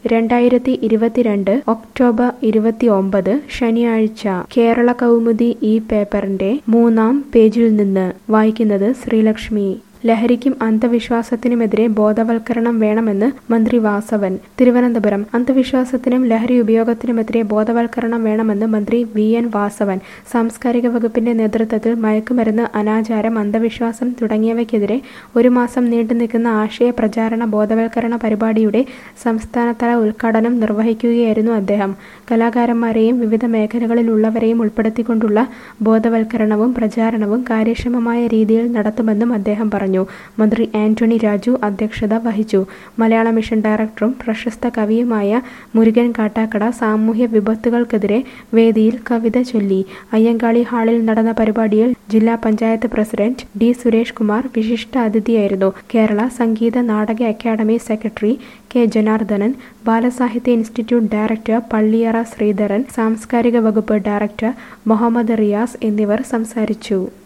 രണ്ടായിരത്തി ഇരുപത്തിരണ്ട് ഒക്ടോബർ ഇരുപത്തിയൊമ്പത് ശനിയാഴ്ച കേരള കൗമുദി ഈ പേപ്പറിന്റെ മൂന്നാം പേജിൽ നിന്ന് വായിക്കുന്നത് ശ്രീലക്ഷ്മി ലഹരിക്കും അന്ധവിശ്വാസത്തിനുമെതിരെ ബോധവൽക്കരണം വേണമെന്ന് മന്ത്രി വാസവൻ തിരുവനന്തപുരം അന്ധവിശ്വാസത്തിനും ലഹരി ഉപയോഗത്തിനുമെതിരെ ബോധവൽക്കരണം വേണമെന്ന് മന്ത്രി വി എൻ വാസവൻ സാംസ്കാരിക വകുപ്പിന്റെ നേതൃത്വത്തിൽ മയക്കുമരുന്ന് അനാചാരം അന്ധവിശ്വാസം തുടങ്ങിയവയ്ക്കെതിരെ ഒരു മാസം നീണ്ടുനിൽക്കുന്ന ആശയ പ്രചാരണ ബോധവൽക്കരണ പരിപാടിയുടെ സംസ്ഥാനതല ഉദ്ഘാടനം നിർവഹിക്കുകയായിരുന്നു അദ്ദേഹം കലാകാരന്മാരെയും വിവിധ മേഖലകളിലുള്ളവരെയും ഉൾപ്പെടുത്തിക്കൊണ്ടുള്ള ബോധവൽക്കരണവും പ്രചാരണവും കാര്യക്ഷമമായ രീതിയിൽ നടത്തുമെന്നും അദ്ദേഹം പറഞ്ഞു മന്ത്രി ആന്റണി രാജു അധ്യക്ഷത വഹിച്ചു മലയാള മിഷൻ ഡയറക്ടറും പ്രശസ്ത കവിയുമായ മുരുകൻ കാട്ടാക്കട സാമൂഹ്യ വിപത്തുകൾക്കെതിരെ വേദിയിൽ കവിത ചൊല്ലി അയ്യങ്കാളി ഹാളിൽ നടന്ന പരിപാടിയിൽ ജില്ലാ പഞ്ചായത്ത് പ്രസിഡന്റ് ഡി സുരേഷ് കുമാർ വിശിഷ്ട അതിഥിയായിരുന്നു കേരള സംഗീത നാടക അക്കാദമി സെക്രട്ടറി കെ ജനാർദ്ദനൻ ബാലസാഹിത്യ ഇൻസ്റ്റിറ്റ്യൂട്ട് ഡയറക്ടർ പള്ളിയറ ശ്രീധരൻ സാംസ്കാരിക വകുപ്പ് ഡയറക്ടർ മുഹമ്മദ് റിയാസ് എന്നിവർ സംസാരിച്ചു